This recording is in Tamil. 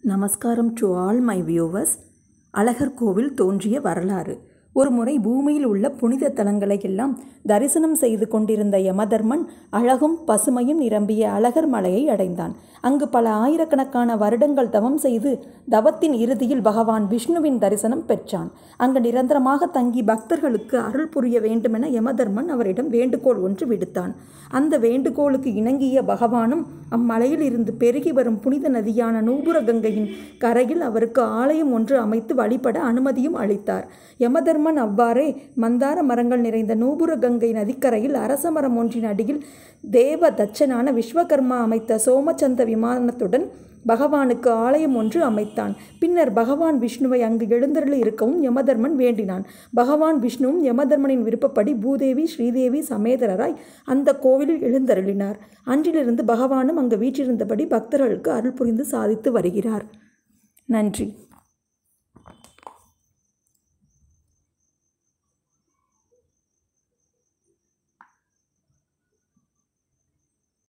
நமஸ்காரம் to all my viewers Alagar Kovil தோன்றிய வரலாறு ஒருமுறை பூமியில் உள்ள புனித தலங்களை எல்லாம் தரிசனம் செய்து கொண்டிருந்த யமதர்மன் அழகும் பசுமையும் நிரம்பிய அழகர் மலையை அடைந்தான் அங்கு பல ஆயிரக்கணக்கான வருடங்கள் தவம் செய்து தவத்தின் இறுதியில் பகவான் விஷ்ணுவின் தரிசனம் பெற்றான் அங்கு நிரந்தரமாக தங்கி பக்தர்களுக்கு அருள் புரிய வேண்டுமென யமதர்மன் அவரிடம் வேண்டுகோள் ஒன்று விடுத்தான் அந்த வேண்டுகோளுக்கு இணங்கிய பகவானும் அம்மலையில் இருந்து பெருகி வரும் புனித நதியான நூபுர கங்கையின் கரையில் அவருக்கு ஆலயம் ஒன்று அமைத்து வழிபட அனுமதியும் அளித்தார் யமதர்மன் அவ்வாறே மந்தார மரங்கள் நிறைந்த நூபுர கங்கை நதிக்கரையில் அரச மரம் ஒன்றின் அடியில் தேவ தச்சனான விஸ்வகர்மா அமைத்த சோமச்சந்த விமானத்துடன் பகவானுக்கு ஆலயம் ஒன்று அமைத்தான் பின்னர் பகவான் விஷ்ணுவை அங்கு எழுந்தருளி இருக்கவும் யமதர்மன் வேண்டினான் பகவான் விஷ்ணுவும் யமதர்மனின் விருப்பப்படி பூதேவி ஸ்ரீதேவி சமேதரராய் அந்த கோவிலில் எழுந்தருளினார் அன்றிலிருந்து பகவானும் அங்கு வீற்றிருந்தபடி பக்தர்களுக்கு அருள் புரிந்து சாதித்து வருகிறார் நன்றி